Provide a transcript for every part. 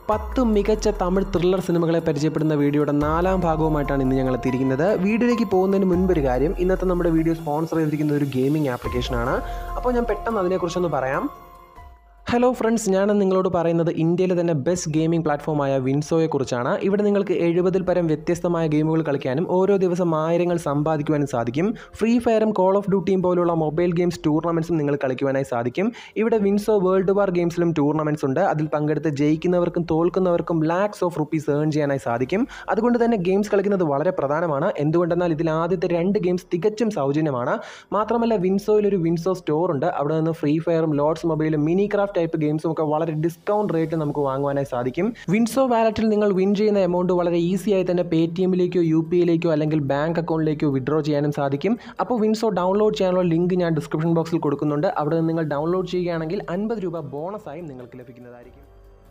പത്ത് മികച്ച തമിഴ് ത്രില്ലർ സിനിമകളെ പരിചയപ്പെടുന്ന വീഡിയോയുടെ നാലാം ഭാഗവുമായിട്ടാണ് ഇന്ന് ഞങ്ങൾ എത്തിയിരിക്കുന്നത് വീഡിയോയിലേക്ക് പോകുന്നതിന് മുൻപ് ഒരു കാര്യം ഇന്നത്തെ നമ്മുടെ വീഡിയോ സ്പോൺസർ ചെയ്തിരിക്കുന്ന ഒരു ഗെയിമിംഗ് ആപ്ലിക്കേഷനാണ് അപ്പോൾ ഞാൻ പെട്ടെന്ന് അതിനെക്കുറിച്ചൊന്ന് പറയാം ഹലോ ഫ്രണ്ട്സ് ഞാൻ നിങ്ങളോട് പറയുന്നത് ഇന്ത്യയിലെ തന്നെ ബെസ്റ്റ് ഗെയിമിംഗ് പ്ലാറ്റ്ഫോമായ വിൻസോയെ കുറിച്ചാണ് ഇവിടെ നിങ്ങൾക്ക് എഴുപതിൽ പരം വ്യത്യസ്തമായ ഗെയിമുകൾ കളിക്കാനും ഓരോ ദിവസം ആയിരങ്ങൾ സമ്പാദിക്കുവാനും സാധിക്കും ഫ്രീ ഫയറും കോൾ ഓഫ് ഡ്യൂട്ടിയും പോലുള്ള മൊബൈൽ ഗെയിംസ് ടൂർണമെൻറ്റ്സും നിങ്ങൾ കളിക്കുവാനായി സാധിക്കും ഇവിടെ വിൻസോ വേൾഡ് വാർ ഗെയിംസിലും ടൂർണമെൻറ്റ്സ് ഉണ്ട് അതിൽ പങ്കെടുത്ത് ജയിക്കുന്നവർക്കും തോൽക്കുന്നവർക്കും ലാക്സ് ഓഫ് റുപ്പീസ് ഏൺ ചെയ്യാനായി സാധിക്കും അതുകൊണ്ട് തന്നെ ഗെയിംസ് കളിക്കുന്നത് വളരെ പ്രധാനമാണ് എന്തുകൊണ്ടെന്നാൽ ഇതിൽ ആദ്യത്തെ രണ്ട് ഗെയിംസ് തികച്ചും സൗജന്യമാണ് മാത്രമല്ല വിൻസോയിൽ ഒരു വിൻസോ സ്റ്റോർ ഉണ്ട് അവിടെ നിന്ന് ഫ്രീ ഫയറും ലോഡ്സ് മൊബൈലും മിനി ക്രാഫ്റ്റ് ടൈപ്പ് ഗെയിംസും ഒക്കെ വളരെ ഡിസ്കൗണ്ട് റേറ്റിൽ നമുക്ക് വാങ്ങുവാനായി സാധിക്കും വിൻസോ വാലറ്റിൽ നിങ്ങൾ വിൻ ചെയ്യുന്ന എമൗണ്ട് വളരെ ഈസി ആയി തന്നെ പേ ടി എമ്മിലേക്കോ യു പി ഐയിലേക്കോ അല്ലെങ്കിൽ ബാങ്ക് അക്കൗണ്ടിലേക്കോ വിഡ്രോ ചെയ്യാനും സാധിക്കും അപ്പോൾ വിൻസോ ഡൗൺലോഡ് ചെയ്യാനുള്ള ലിങ്ക് ഞാൻ ഡിസ്ക്രിപ്ഷൻ ബോക്സിൽ കൊടുക്കുന്നുണ്ട് അവിടെ നിന്ന് നിങ്ങൾ ഡൗൺലോഡ് ചെയ്യുകയാണെങ്കിൽ അൻപത് രൂപ ബോണസായും നിങ്ങൾക്ക് ലഭിക്കുന്നതായിരിക്കും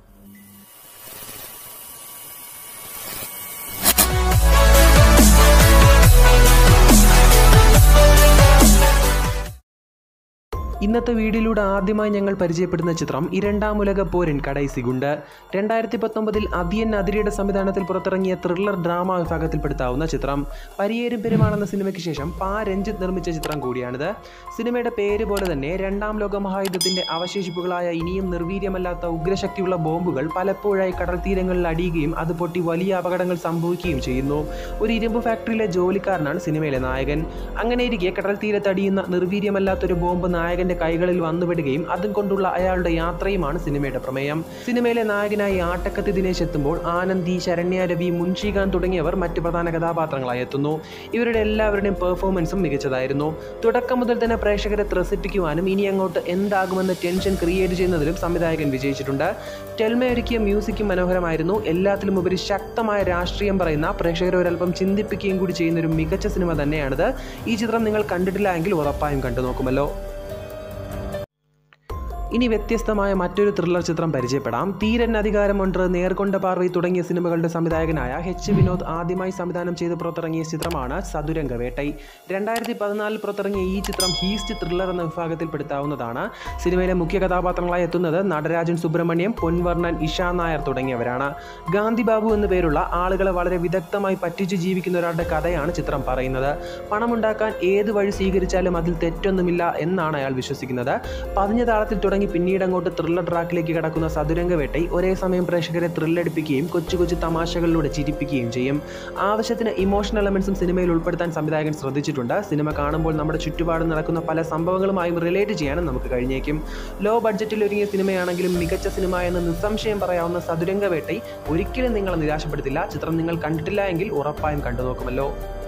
ഇന്നത്തെ വീഡിയോയിലൂടെ ആദ്യമായി ഞങ്ങൾ പരിചയപ്പെടുന്ന ചിത്രം ഇരണ്ടാം ഉലക പോരിൻ കടൈസിഗുണ്ട് രണ്ടായിരത്തി പത്തൊമ്പതിൽ അതിയൻ അതിരിയുടെ സംവിധാനത്തിൽ പുറത്തിറങ്ങിയ ത്രില്ലർ ഡ്രാമ വിഭാഗത്തിൽപ്പെടുത്താവുന്ന ചിത്രം പരിയേരും പെരുമാണെന്ന സിനിമയ്ക്ക് ശേഷം പാ രഞ്ജിത്ത് നിർമ്മിച്ച ചിത്രം കൂടിയാണിത് സിനിമയുടെ പേര് പോലെ തന്നെ രണ്ടാം ലോക മഹായുദ്ധത്തിന്റെ അവശേഷിപ്പുകളായ ഇനിയും നിർവീര്യമല്ലാത്ത ഉഗ്രശക്തിയുള്ള ബോംബുകൾ പലപ്പോഴായി കടൽ തീരങ്ങളിൽ അടിയുകയും അത് പൊട്ടി വലിയ അപകടങ്ങൾ സംഭവിക്കുകയും ചെയ്യുന്നു ഒരു ഇരുമ്പ് ഫാക്ടറിയിലെ ജോലിക്കാരനാണ് സിനിമയിലെ നായകൻ അങ്ങനെയിരിക്കെ കടൽ തീരത്തടിയുന്ന നിർവീര്യമല്ലാത്തൊരു ബോംബ് നായകന്റെ കൈകളിൽ വന്നുപെടുകയും അതും കൊണ്ടുള്ള അയാളുടെ യാത്രയുമാണ് സിനിമയുടെ പ്രമേയം സിനിമയിലെ നായകനായി ആട്ടക്കത്തി ദിനേശ് എത്തുമ്പോൾ ആനന്ദി ശരണ്യ രവി മുൻഷികാന്ത് തുടങ്ങിയവർ മറ്റ് പ്രധാന കഥാപാത്രങ്ങളായി എത്തുന്നു ഇവരുടെ എല്ലാവരുടെയും പെർഫോമൻസും മികച്ചതായിരുന്നു തുടക്കം മുതൽ തന്നെ പ്രേക്ഷകരെ ത്രസിപ്പിക്കുവാനും ഇനി അങ്ങോട്ട് എന്താകുമെന്ന് ടെൻഷൻ ക്രിയേറ്റ് ചെയ്യുന്നതിലും സംവിധായകൻ വിജയിച്ചിട്ടുണ്ട് ടെൽമ ഒരുക്കിയ മ്യൂസിക്കും മനോഹരമായിരുന്നു എല്ലാത്തിലും ഉപരി ശക്തമായ രാഷ്ട്രീയം പറയുന്ന പ്രേക്ഷകരെ ഒരല്പം ചിന്തിപ്പിക്കുകയും കൂടി ചെയ്യുന്ന ഒരു മികച്ച സിനിമ തന്നെയാണിത് ഈ ചിത്രം നിങ്ങൾ കണ്ടിട്ടില്ല എങ്കിൽ ഉറപ്പായും കണ്ടു നോക്കുമല്ലോ ഇനി വ്യത്യസ്തമായ മറ്റൊരു ത്രില്ലർ ചിത്രം പരിചയപ്പെടാം തീരൻ അധികാരമൊன்று നേർക്കൊണ്ട പാർവൈ തുടങ്ങിയ സിനിമകളുടെ സംവിധായകനായ എച്ച് വിനോദ് ആദ്യമായി സംവിധാനം ചെയ്ത് പുറത്തിറങ്ങിയ ചിത്രമാണ് സതുരംഗ വേട്ടൈ രണ്ടായിരത്തി പതിനാലിൽ പുറത്തിറങ്ങിയ ഈ ചിത്രം ഹീസ്റ്റ് ത്രില്ലർ എന്ന വിഭാഗത്തിൽപ്പെടുത്താവുന്നതാണ് സിനിമയിലെ മുഖ്യ കഥാപാത്രങ്ങളായി എത്തുന്നത് നടരാജൻ സുബ്രഹ്മണ്യം പൊൻവർണ്ണൻ ഇഷാ നായർ തുടങ്ങിയവരാണ് ഗാന്ധി ബാബു എന്നു പേരുള്ള ആളുകളെ വളരെ വിദഗ്ധമായി പറ്റിച്ചു ജീവിക്കുന്ന ഒരാളുടെ കഥയാണ് ചിത്രം പറയുന്നത് പണമുണ്ടാക്കാൻ ഏത് വഴി സ്വീകരിച്ചാലും അതിൽ തെറ്റൊന്നുമില്ല എന്നാണ് അയാൾ വിശ്വസിക്കുന്നത് പതിഞ്ഞ താളത്തിൽ തുടങ്ങി പിന്നീട് അങ്ങോട്ട് ത്രില്ലർ ട്രാക്കിലേക്ക് കടക്കുന്ന സതുരംഗ വേട്ടൈ ഒരേ സമയം പ്രേക്ഷകരെ ത്രില്ലടിപ്പിക്കുകയും കൊച്ചു കൊച്ചു തമാശകളിലൂടെ ചിരിപ്പിക്കുകയും ചെയ്യും ആവശ്യത്തിന് ഇമോഷണൽ എലമെന്റ്സും സിനിമയിൽ ഉൾപ്പെടുത്താൻ സംവിധായകൻ ശ്രദ്ധിച്ചിട്ടുണ്ട് സിനിമ കാണുമ്പോൾ നമ്മുടെ ചുറ്റുപാടും നടക്കുന്ന പല സംഭവങ്ങളുമായും റിലേറ്റ് ചെയ്യാനും നമുക്ക് കഴിഞ്ഞേക്കും ലോ ബഡ്ജറ്റിൽ ഒരുങ്ങിയ സിനിമയാണെങ്കിലും മികച്ച സിനിമ എന്ന് നിസ്സംശയം പറയാവുന്ന സതുരംഗ വേട്ടൈ ഒരിക്കലും നിങ്ങളെ നിരാശപ്പെടുത്തില്ല ചിത്രം നിങ്ങൾ കണ്ടിട്ടില്ല എങ്കിൽ ഉറപ്പായും കണ്ടു നോക്കുമല്ലോ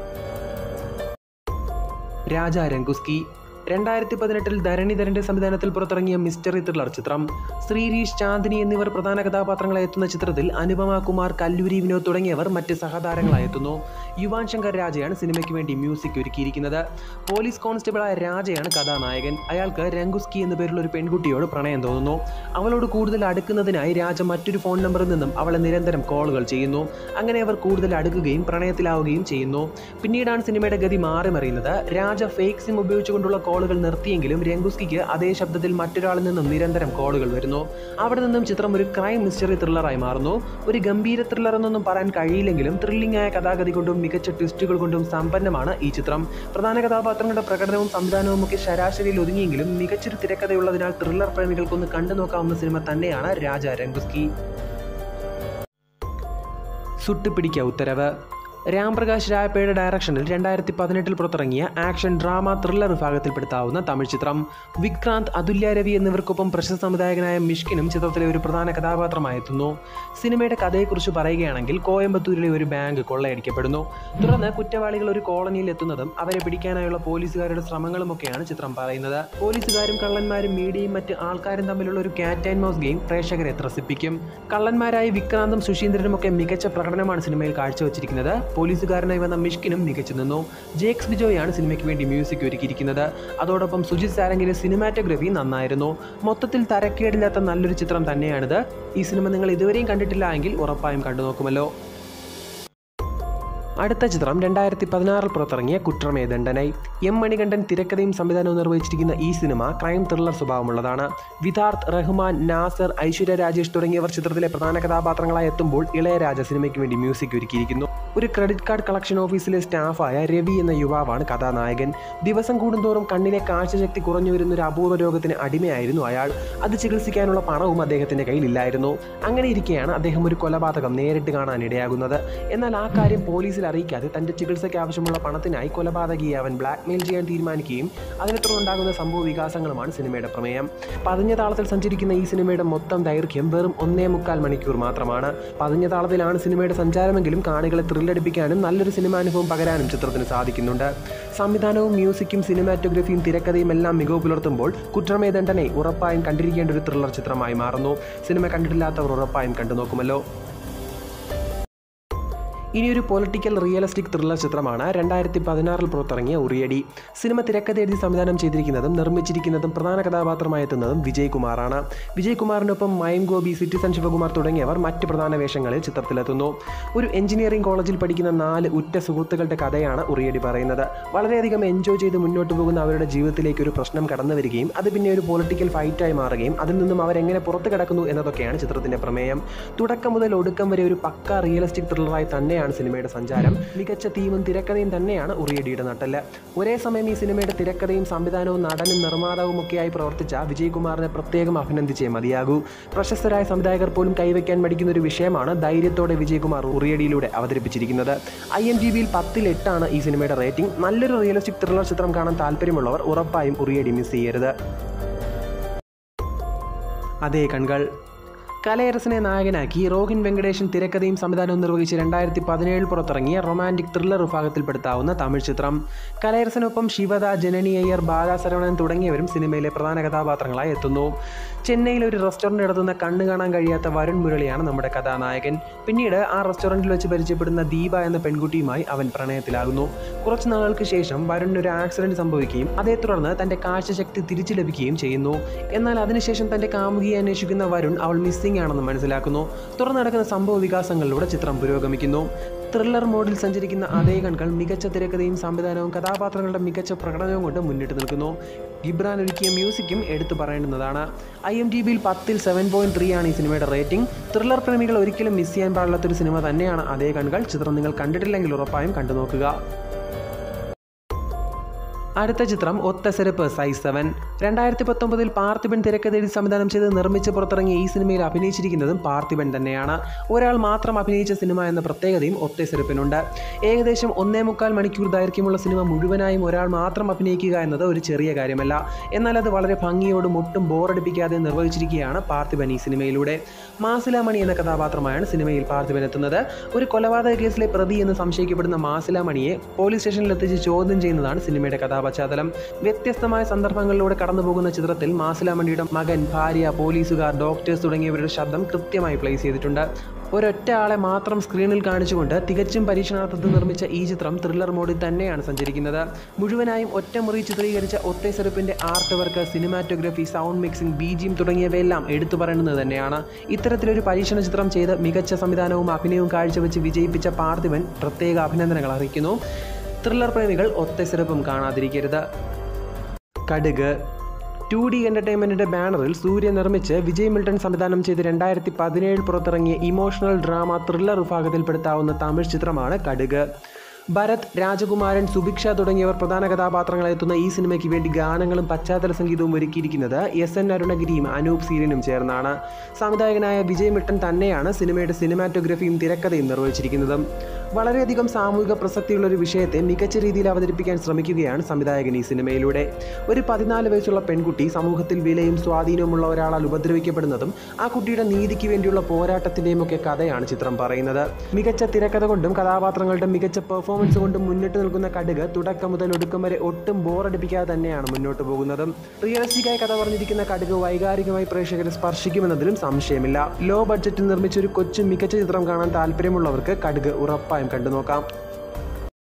രാജ രംഗുസ്കി രണ്ടായിരത്തി പതിനെട്ടിൽ ധരണിധരന്റെ സംവിധാനത്തിൽ പുറത്തിറങ്ങിയ മിസ്റ്ററി ത്രില്ലർ ചിത്രം ശ്രീരീഷ് ചാന്ദിനി എന്നിവർ പ്രധാന കഥാപാത്രങ്ങളായി എത്തുന്ന ചിത്രത്തിൽ അനുപമ കുമാർ കല്ലൂരി വിനോദ് തുടങ്ങിയവർ മറ്റ് സഹതാരങ്ങളായി എത്തുന്നു യുവാൻ ശങ്കർ രാജയാണ് സിനിമയ്ക്ക് വേണ്ടി മ്യൂസിക് ഒരുക്കിയിരിക്കുന്നത് പോലീസ് കോൺസ്റ്റബിളായ രാജയാണ് കഥാനായകൻ അയാൾക്ക് രംഗുസ്കി എന്ന പേരുള്ള ഒരു പെൺകുട്ടിയോട് പ്രണയം തോന്നുന്നു അവളോട് കൂടുതൽ അടുക്കുന്നതിനായി രാജ മറ്റൊരു ഫോൺ നമ്പറിൽ നിന്നും അവളെ നിരന്തരം കോളുകൾ ചെയ്യുന്നു അങ്ങനെ അവർ കൂടുതൽ അടുക്കുകയും പ്രണയത്തിലാവുകയും ചെയ്യുന്നു പിന്നീടാണ് സിനിമയുടെ ഗതി മാറി മറിയുന്നത് രാജ ഫേക്ക് സിം ഉപയോഗിച്ചുകൊണ്ടുള്ള കോളുകൾ നിർത്തിയെങ്കിലും രംഗുസ്കിക്ക് അതേ ശബ്ദത്തിൽ മറ്റൊരാളിൽ നിന്നും നിരന്തരം കോളുകൾ വരുന്നു അവിടെ നിന്നും ചിത്രം ഒരു ക്രൈം മിസ്റ്ററി ത്രില്ലറായി മാറുന്നു ഒരു ഗംഭീര ത്രില്ലർ എന്നൊന്നും പറയാൻ കഴിയില്ലെങ്കിലും ത്രില്ലിംഗ് ആയ കഥാഗതി കൊണ്ടും മികച്ച ട്വിസ്റ്റുകൾ കൊണ്ടും സമ്പന്നമാണ് ഈ ചിത്രം പ്രധാന കഥാപാത്രങ്ങളുടെ പ്രകടനവും സംവിധാനവും ഒക്കെ ശരാശരിയിൽ ഒതുങ്ങിയെങ്കിലും മികച്ചൊരു തിരക്കഥയുള്ളതിനാൽ ത്രില്ലർ പ്രേമികൾക്കൊന്ന് കണ്ടു നോക്കാവുന്ന സിനിമ തന്നെയാണ് രാജ രംഗുസ്കി സുട്ടുപിടിക്ക ഉത്തരവ് രാംപ്രകാശ് രായപ്പയുടെ ഡയറക്ഷനിൽ രണ്ടായിരത്തി പതിനെട്ടിൽ പുറത്തിറങ്ങിയ ആക്ഷൻ ഡ്രാമ ത്രില്ലർ വിഭാഗത്തിൽപ്പെടുത്താവുന്ന തമിഴ് ചിത്രം വിക്രാന്ത് അതുല്യ രവി എന്നിവർക്കൊപ്പം പ്രശസ്ത സംവിധായകനായ മിഷ്കിനും ചിത്രത്തിലെ ഒരു പ്രധാന കഥാപാത്രമായി എത്തുന്നു സിനിമയുടെ കഥയെക്കുറിച്ച് പറയുകയാണെങ്കിൽ കോയമ്പത്തൂരിലെ ഒരു ബാങ്ക് കൊള്ളയടിക്കപ്പെടുന്നു തുടർന്ന് കുറ്റവാളികൾ ഒരു കോളനിയിൽ എത്തുന്നതും അവരെ പിടിക്കാനായുള്ള പോലീസുകാരുടെ ശ്രമങ്ങളുമൊക്കെയാണ് ചിത്രം പറയുന്നത് പോലീസുകാരും കള്ളന്മാരും മീഡിയയും മറ്റ് ആൾക്കാരും തമ്മിലുള്ള ഒരു കാറ്റ് ആൻഡ് മൗസ് ഗെയിം പ്രേക്ഷകരെ ത്രസിപ്പിക്കും കള്ളന്മാരായ വിക്രാന്തും സുശീന്ദ്രനും ഒക്കെ മികച്ച പ്രകടനമാണ് സിനിമയിൽ കാഴ്ചവെച്ചിരിക്കുന്നത് പോലീസുകാരനായി വന്ന മിഷ്കിനും മികച്ചു നിന്നു ജേക്സ് ബിജോയാണ് സിനിമയ്ക്ക് വേണ്ടി മ്യൂസിക് ഒരുക്കിയിരിക്കുന്നത് അതോടൊപ്പം സുജിത് സാരംഗിന്റെ സിനിമാറ്റോഗ്രഫി നന്നായിരുന്നു മൊത്തത്തിൽ തരക്കേടില്ലാത്ത നല്ലൊരു ചിത്രം തന്നെയാണിത് ഈ സിനിമ നിങ്ങൾ ഇതുവരെയും കണ്ടിട്ടില്ല എങ്കിൽ ഉറപ്പായും കണ്ടു നോക്കുമല്ലോ അടുത്ത ചിത്രം രണ്ടായിരത്തി പതിനാറിൽ പുറത്തിറങ്ങിയ കുற்றമേ ദണ്ഡനായി എം മണികണ്ഠൻ തിരക്കഥയും സംവിധാനവും നിർവഹിച്ചിരിക്കുന്ന ഈ സിനിമ ക്രൈം ത്രില്ലർ സ്വഭാവമുള്ളതാണ് വിധാർത്ഥ് റഹ്മാൻ നാസർ ഐശ്വര്യ രാജേഷ് തുടങ്ങിയവർ ചിത്രത്തിലെ പ്രധാന കഥാപാത്രങ്ങളായി എത്തുമ്പോൾ ഇളയരാജ സിനിമയ്ക്ക് വേണ്ടി മ്യൂസിക് ഒരുക്കിയിരിക്കുന്നു ഒരു ക്രെഡിറ്റ് കാർഡ് കളക്ഷൻ ഓഫീസിലെ സ്റ്റാഫായ രവി എന്ന യുവാവാണ് കഥാനായകൻ ദിവസം കൂടുന്തോറും കണ്ണിലെ കാഴ്ചശക്തി കുറഞ്ഞു വരുന്ന ഒരു അപൂർവ രോഗത്തിന് അടിമയായിരുന്നു അയാൾ അത് ചികിത്സിക്കാനുള്ള പണവും അദ്ദേഹത്തിന്റെ കയ്യിലില്ലായിരുന്നു അങ്ങനെ ഇരിക്കെയാണ് അദ്ദേഹം ഒരു കൊലപാതകം നേരിട്ട് കാണാൻ ഇടയാകുന്നത് എന്നാൽ ആ കാര്യം പോലീസിൽ അറിയിക്കാതെ തന്റെ ചികിത്സയ്ക്ക് ആവശ്യമുള്ള പണത്തിനായി കൊലപാതകിയെ അവൻ ബ്ലാക്ക്മെയിൽ ചെയ്യാൻ തീരുമാനിക്കുകയും അതിനെ തുടർന്നുണ്ടാകുന്ന സംഭവ വികാസങ്ങളുമാണ് സിനിമയുടെ പ്രമേയം പതിഞ്ഞ താളത്തിൽ സഞ്ചരിക്കുന്ന ഈ സിനിമയുടെ മൊത്തം ദൈർഘ്യം വെറും ഒന്നേ മുക്കാൽ മണിക്കൂർ മാത്രമാണ് പതിഞ്ഞ താളത്തിലാണ് സിനിമയുടെ സഞ്ചാരമെങ്കിലും കാണികളെ ത്രില്ലടിപ്പിക്കാനും നല്ലൊരു സിനിമാനുഭവം പകരാനും ചിത്രത്തിന് സാധിക്കുന്നുണ്ട് സംവിധാനവും മ്യൂസിക്കും സിനിമാറ്റോഗ്രഫിയും തിരക്കഥയും എല്ലാം മികവ് പുലർത്തുമ്പോൾ കുற்றമേ ദണ്ഡനെ ഉറപ്പായും കണ്ടിരിക്കേണ്ട ഒരു ത്രില്ലർ ചിത്രമായി മാറുന്നു സിനിമ കണ്ടിട്ടില്ലാത്തവർ ഉറപ്പായും കണ്ടു നോക്കുമല്ലോ ഇനിയൊരു പൊളിറ്റിക്കൽ റിയലിസ്റ്റിക് ത്രില്ലർ ചിത്രമാണ് രണ്ടായിരത്തി പതിനാറിൽ പുറത്തിറങ്ങിയ ഉറിയടി സിനിമ തിരക്കഥ എഴുതി സംവിധാനം ചെയ്തിരിക്കുന്നതും നിർമ്മിച്ചിരിക്കുന്നതും പ്രധാന കഥാപാത്രമായി എത്തുന്നതും വിജയ് കുമാറാണ് വിജയ് കുമാറിനൊപ്പം മയം ഗോപി സിറ്റിസൺ ശിവകുമാർ തുടങ്ങിയവർ മറ്റ് പ്രധാന വേഷങ്ങളിൽ ചിത്രത്തിലെത്തുന്നു ഒരു എഞ്ചിനീയറിംഗ് കോളേജിൽ പഠിക്കുന്ന നാല് ഉറ്റ സുഹൃത്തുക്കളുടെ കഥയാണ് ഉറിയടി പറയുന്നത് വളരെയധികം എൻജോയ് ചെയ്ത് മുന്നോട്ട് പോകുന്ന അവരുടെ ജീവിതത്തിലേക്ക് ഒരു പ്രശ്നം കടന്നു വരികയും അത് പിന്നെ ഒരു പൊളിറ്റിക്കൽ ഫൈറ്റായി മാറുകയും അതിൽ നിന്നും അവരെങ്ങനെ പുറത്തു കിടക്കുന്നു എന്നതൊക്കെയാണ് ചിത്രത്തിന്റെ പ്രമേയം തുടക്കം മുതൽ ഒടുക്കം വരെ ഒരു പക്ക റിയലിസ്റ്റിക് ത്രില്ലറായി തന്നെയാണ് സിനിമയുടെ സഞ്ചാരം മികച്ച തീമും തിരക്കഥയും തന്നെയാണ് ഉറിയടിയുടെ നട്ടല് ഒരേ സമയം ഈ സിനിമയുടെ തിരക്കഥയും സംവിധാനവും നടനും നിർമ്മാതാവും ഒക്കെയായി പ്രവർത്തിച്ച വിജയ് കുമാറിനെ പ്രത്യേകം അഭിനന്ദിച്ചേ മതിയാകൂ പ്രശസ്തരായ സംവിധായകർ പോലും കൈവയ്ക്കാൻ മടിക്കുന്ന ഒരു വിഷയമാണ് ധൈര്യത്തോടെ വിജയ് കുമാർ ഉറിയടിയിലൂടെ അവതരിപ്പിച്ചിരിക്കുന്നത് ഐ എം ജി ബിയിൽ പത്തിൽ എട്ടാണ് ഈ സിനിമയുടെ റേറ്റിംഗ് നല്ലൊരു റിയലിസ്റ്റിക് ത്രില്ലർ ചിത്രം കാണാൻ താല്പര്യമുള്ളവർ ഉറപ്പായും ഉറിയടി മിസ് ചെയ്യരുത് അതേ കൺകൾ കലയരസനെ നായകനാക്കി റോഹിൻ വെങ്കടേശൻ തിരക്കഥയും സംവിധാനവും നിർവഹിച്ച് രണ്ടായിരത്തി പതിനേഴിൽ പുറത്തിറങ്ങിയ റൊമാൻറ്റിക് ത്രില്ലർ വിഭാഗത്തിൽപ്പെടുത്താവുന്ന തമിഴ് ചിത്രം കലയരസനൊപ്പം ശിവദ ജനനി അയ്യർ ബാലാസരവണൻ തുടങ്ങിയവരും സിനിമയിലെ പ്രധാന കഥാപാത്രങ്ങളായി എത്തുന്നു ചെന്നൈയിലെ ഒരു റെസ്റ്റോറൻറ്റ് നടത്തുന്ന കണ്ണു കാണാൻ കഴിയാത്ത വരുൺ മുരളിയാണ് നമ്മുടെ കഥാനായകൻ പിന്നീട് ആ റെസ്റ്റോറൻറ്റിൽ വെച്ച് പരിചയപ്പെടുന്ന ദീപ എന്ന പെൺകുട്ടിയുമായി അവൻ പ്രണയത്തിലാകുന്നു കുറച്ച് നാളുകൾക്ക് ശേഷം വരുണിന് ഒരു ആക്സിഡന്റ് സംഭവിക്കുകയും അതേ തുടർന്ന് തന്റെ കാഴ്ചശക്തി തിരിച്ചു ലഭിക്കുകയും ചെയ്യുന്നു എന്നാൽ അതിനുശേഷം തന്റെ കാമുകിയെ അന്വേഷിക്കുന്ന വരുൺ അവൾ മിസ്സിംഗ് ആണെന്ന് മനസ്സിലാക്കുന്നു തുടർന്ന് നടക്കുന്ന സംഭവ വികാസങ്ങളിലൂടെ ചിത്രം പുരോഗമിക്കുന്നു ത്രില്ലർ മോഡിൽ സഞ്ചരിക്കുന്ന അതേ കൺകൾ മികച്ച തിരക്കഥയും സംവിധാനവും കഥാപാത്രങ്ങളുടെ മികച്ച പ്രകടനവും കൊണ്ട് മുന്നിട്ട് നിൽക്കുന്നു ഗിബ്രാൻ ഒരുക്കിയ മ്യൂസിക്കും എടുത്തു പറയേണ്ടുന്നതാണ് ഐ എം ടി ബിയിൽ പത്തിൽ സെവൻ പോയിന്റ് ത്രീ ആണ് ഈ സിനിമയുടെ റേറ്റിംഗ് ത്രില്ലർ പ്രേമികൾ ഒരിക്കലും മിസ് ചെയ്യാൻ പാടില്ലാത്തൊരു സിനിമ തന്നെയാണ് അതേ കൺകൾ ചിത്രം നിങ്ങൾ കണ്ടിട്ടില്ലെങ്കിൽ ഉറപ്പായും കണ്ടു നോക്കുക അടുത്ത ചിത്രം ഒത്ത സെരുപ്പ് സൈസ് സെവൻ രണ്ടായിരത്തി പത്തൊമ്പതിൽ പാർത്ഥിബൻ തിരക്കഥയിൽ സംവിധാനം ചെയ്ത് നിർമ്മിച്ച് പുറത്തിറങ്ങിയ ഈ സിനിമയിൽ അഭിനയിച്ചിരിക്കുന്നതും പാർത്ഥിബൻ തന്നെയാണ് ഒരാൾ മാത്രം അഭിനയിച്ച സിനിമ എന്ന പ്രത്യേകതയും ഒത്ത സെരുപ്പിനുണ്ട് ഏകദേശം ഒന്നേ മുക്കാൽ മണിക്കൂർ ദൈർഘ്യമുള്ള സിനിമ മുഴുവനായും ഒരാൾ മാത്രം അഭിനയിക്കുക എന്നത് ഒരു ചെറിയ കാര്യമല്ല എന്നാൽ അത് വളരെ ഭംഗിയോടും ഒട്ടും ബോറടിപ്പിക്കാതെ നിർവഹിച്ചിരിക്കുകയാണ് പാർത്ഥിബൻ ഈ സിനിമയിലൂടെ മാസിലാമണി എന്ന കഥാപാത്രമായാണ് സിനിമയിൽ പാർത്ഥിബൻ എത്തുന്നത് ഒരു കൊലപാതക കേസിലെ പ്രതി എന്ന് സംശയിക്കപ്പെടുന്ന മാസിലാമണിയെ പോലീസ് സ്റ്റേഷനിൽ എത്തിച്ച് ചോദ്യം ചെയ്യുന്നതാണ് സിനിമയുടെ കഥാപശ്ചാത്തലം വ്യത്യസ്തമായ സന്ദർഭങ്ങളിലൂടെ കടന്നുപോകുന്ന ചിത്രത്തിൽ മാസിലാമണിയുടെ മകൻ ഭാര്യ പോലീസുകാർ ഡോക്ടേഴ്സ് തുടങ്ങിയവരുടെ ശബ്ദം കൃത്യമായി പ്ലേസ് ചെയ്തിട്ടുണ്ട് ഒരൊറ്റ ആളെ മാത്രം സ്ക്രീനിൽ കാണിച്ചുകൊണ്ട് തികച്ചും പരീക്ഷണാർത്ഥത്തിൽ നിർമ്മിച്ച ഈ ചിത്രം ത്രില്ലർ മോഡിൽ തന്നെയാണ് സഞ്ചരിക്കുന്നത് മുഴുവനായും ഒറ്റമുറി ചിത്രീകരിച്ച ഒത്തേസെറുപ്പിന്റെ art work cinematography sound mixing BGM തുടങ്ങിയവയെല്ലാം എടുത്തു പറയുന്നത് തന്നെയാണ് ഇത്തരത്തിലൊരു പരീക്ഷണ ചിത്രം ചെയ്ത് മികച്ച സംവിധാനവും അഭിനയവും കാഴ്ചവെച്ച് വിജയിപ്പിച്ച പാർത്ഥിവൻ പ്രത്യേക അഭിനന്ദനങ്ങൾ അറിയിക്കുന്നു ത്രില്ലർ പ്രേമികൾ ഒത്തേസെറുപ്പും കാണാതിരിക്കരുത് കടുക് ടു ഡി എൻ്റർടൈൻമെൻറ്റിൻ്റെ ബാനറിൽ സൂര്യ നിർമ്മിച്ച് വിജയ് മിൽട്ടൺ സംവിധാനം ചെയ്ത് രണ്ടായിരത്തി പതിനേഴിൽ പുറത്തിറങ്ങിയ ഇമോഷണൽ ഡ്രാമ ത്രില്ലർ വിഭാഗത്തിൽപ്പെടുത്താവുന്ന തമിഴ് ചിത്രമാണ് കടുക് ഭരത് രാജകുമാരൻ സുഭിക്ഷ തുടങ്ങിയവർ പ്രധാന കഥാപാത്രങ്ങളെത്തുന്ന ഈ സിനിമയ്ക്ക് വേണ്ടി ഗാനങ്ങളും പശ്ചാത്തല സംഗീതവും ഒരുക്കിയിരിക്കുന്നത് എസ് എൻ അരുണഗിരിയും അനൂപ് സീരനും ചേർന്നാണ് സംവിധായകനായ വിജയ് മിട്ടൻ തന്നെയാണ് സിനിമയുടെ സിനിമാറ്റോഗ്രഫിയും തിരക്കഥയും നിർവഹിച്ചിരിക്കുന്നതും വളരെയധികം സാമൂഹിക പ്രസക്തിയുള്ള ഒരു വിഷയത്തെ മികച്ച രീതിയിൽ അവതരിപ്പിക്കാൻ ശ്രമിക്കുകയാണ് സംവിധായകൻ ഈ സിനിമയിലൂടെ ഒരു പതിനാല് വയസ്സുള്ള പെൺകുട്ടി സമൂഹത്തിൽ വിലയും സ്വാധീനവുമുള്ള ഒരാളാൽ ഉപദ്രവിക്കപ്പെടുന്നതും ആ കുട്ടിയുടെ നീതിക്ക് വേണ്ടിയുള്ള പോരാട്ടത്തിൻ്റെയും ഒക്കെ കഥയാണ് ചിത്രം പറയുന്നത് മികച്ച തിരക്കഥ കൊണ്ടും കഥാപാത്രങ്ങളുടെ മികച്ച പെർഫോമൻസ് കൊണ്ടും മുന്നിട്ട് നിൽക്കുന്ന കടുക് തുടക്കം മുതൽ ഒടുക്കം വരെ ഒട്ടും ബോറടിപ്പിക്കാതെ തന്നെയാണ് മുന്നോട്ട് പോകുന്നതും റിയലിസ്റ്റിക്കായി കഥ പറഞ്ഞിരിക്കുന്ന കടുക് വൈകാരികമായി പ്രേക്ഷകരെ സ്പർശിക്കുമെന്നതിലും സംശയമില്ല ലോ ബഡ്ജറ്റിൽ നിർമ്മിച്ച ഒരു കൊച്ചു മികച്ച ചിത്രം കാണാൻ താല്പര്യമുള്ളവർക്ക് കടുക് ഉറപ്പായും കണ്ടു നോക്കാം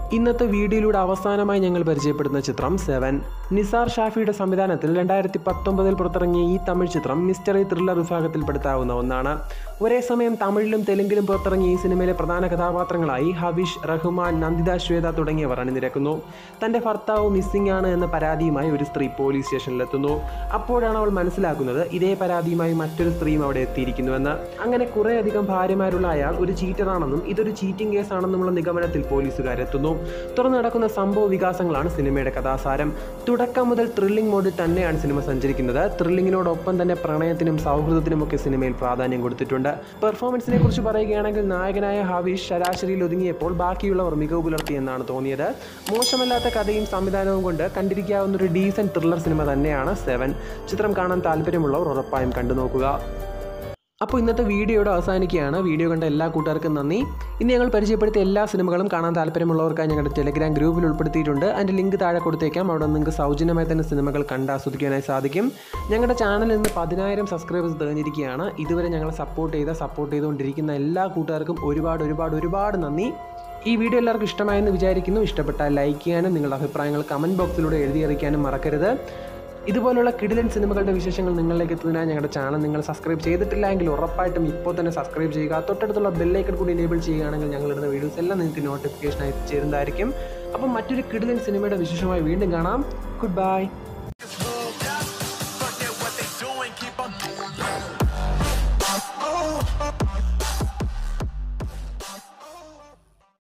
ഇന്നത്തെ വീഡിയോയിലൂടെ അവസാനമായി ഞങ്ങൾ പരിചയപ്പെടുന്ന ചിത്രം സെവൻ നിസാർ ഷാഫിയുടെ സംവിധാനത്തിൽ രണ്ടായിരത്തി പത്തൊമ്പതിൽ പുറത്തിറങ്ങിയ ഈ തമിഴ് ചിത്രം മിസ്റ്ററി ത്രില്ലർ വിഭാഗത്തിൽപ്പെടുത്താവുന്ന ഒന്നാണ് ഒരേ സമയം തമിഴിലും തെലുങ്കിലും പുറത്തിറങ്ങിയ ഈ സിനിമയിലെ പ്രധാന കഥാപാത്രങ്ങളായി ഹവിഷ് റഹ്മാൻ നന്ദിത ശ്വേത തുടങ്ങിയവർ അണിനിരക്കുന്നു തൻ്റെ ഭർത്താവ് മിസ്സിംഗ് ആണ് എന്ന പരാതിയുമായി ഒരു സ്ത്രീ പോലീസ് സ്റ്റേഷനിലെത്തുന്നു അപ്പോഴാണ് അവൾ മനസ്സിലാക്കുന്നത് ഇതേ പരാതിയുമായി മറ്റൊരു സ്ത്രീയും അവിടെ എത്തിയിരിക്കുന്നുവെന്ന് അങ്ങനെ കുറേയധികം ഭാര്യമാരുള്ള അയാൾ ഒരു ചീറ്ററാണെന്നും ഇതൊരു ചീറ്റിംഗ് കേസാണെന്നുമുള്ള നിഗമനത്തിൽ പോലീസുകാരെത്തുന്നു തുറന്നു നടക്കുന്ന സംഭവ വികാസങ്ങളാണ് സിനിമയുടെ കഥാസാരം തുടക്കം മുതൽ ത്രില്ലിംഗ് മോഡിൽ തന്നെയാണ് സിനിമ സഞ്ചരിക്കുന്നത് ത്രില്ലിങ്ങിനോടൊപ്പം തന്നെ പ്രണയത്തിനും സൗഹൃദത്തിനുമൊക്കെ സിനിമയിൽ പ്രാധാന്യം കൊടുത്തിട്ടുണ്ട് പെർഫോമൻസിനെ കുറിച്ച് പറയുകയാണെങ്കിൽ നായകനായ ഹവീഷ് ശരാശരിയിൽ ഒതുങ്ങിയപ്പോൾ ബാക്കിയുള്ളവർ മികവ് പുലർത്തിയെന്നാണ് തോന്നിയത് മോശമല്ലാത്ത കഥയും സംവിധാനവും കൊണ്ട് കണ്ടിരിക്കാവുന്ന ഒരു ഡീസൻറ്റ് ത്രില്ലർ സിനിമ തന്നെയാണ് സെവൻ ചിത്രം കാണാൻ താല്പര്യമുള്ളവർ ഉറപ്പായും കണ്ടു നോക്കുക അപ്പോൾ ഇന്നത്തെ വീഡിയോയുടെ അവസാനിക്കുകയാണ് വീഡിയോ കണ്ട എല്ലാ കൂട്ടുകാർക്കും നന്ദി ഇന്ന് ഞങ്ങൾ പരിചയപ്പെടുത്തിയ എല്ലാ സിനിമകളും കാണാൻ താല്പര്യമുള്ളവർക്കായി ഞങ്ങളുടെ ടെലഗ്രാം ഗ്രൂപ്പിൽ ഉൾപ്പെടുത്തിയിട്ടുണ്ട് അതിൻ്റെ ലിങ്ക് താഴെ കൊടുത്തേക്കാം അവിടെ നിങ്ങൾക്ക് സൗജന്യമായി തന്നെ സിനിമകൾ കണ്ട് ആസ്വദിക്കാനായി സാധിക്കും ഞങ്ങളുടെ ചാനലിൽ നിന്ന് പതിനായിരം സബ്സ്ക്രൈബേഴ്സ് തികഞ്ഞിരിക്കുകയാണ് ഇതുവരെ ഞങ്ങളെ സപ്പോർട്ട് ചെയ്ത സപ്പോർട്ട് ചെയ്തുകൊണ്ടിരിക്കുന്ന എല്ലാ കൂട്ടുകാർക്കും ഒരുപാട് ഒരുപാട് ഒരുപാട് നന്ദി ഈ വീഡിയോ എല്ലാവർക്കും ഇഷ്ടമായെന്ന് വിചാരിക്കുന്നു ഇഷ്ടപ്പെട്ടാൽ ലൈക്ക് ചെയ്യാനും നിങ്ങളുടെ അഭിപ്രായങ്ങൾ കമൻറ്റ് ബോക്സിലൂടെ എഴുതി അറിയിക്കാനും മറക്കരുത് ഇതുപോലുള്ള കിടിലൻ സിനിമകളുടെ വിശേഷങ്ങൾ നിങ്ങളിലേക്ക് എത്തുന്നതിനായി ഞങ്ങളുടെ ചാനൽ നിങ്ങൾ സബ്സ്ക്രൈബ് ചെയ്തിട്ടില്ല എങ്കിൽ ഉറപ്പായിട്ടും ഇപ്പോൾ തന്നെ സബ്സ്ക്രൈബ് ചെയ്യുക തൊട്ടടുത്തുള്ള ബെല്ലൈക്കൺ കൂടി എനേബിൾ ചെയ്യുകയാണെങ്കിൽ ഞങ്ങളിടുന്ന വീഡിയോസ് എല്ലാം നിങ്ങൾക്ക് നോട്ടിഫിക്കേഷൻ എത്തിച്ചേരുന്നതായിരിക്കും അപ്പം മറ്റൊരു കിടിലൻ സിനിമയുടെ വിശേഷമായി വീണ്ടും കാണാം ഗുഡ് ബൈ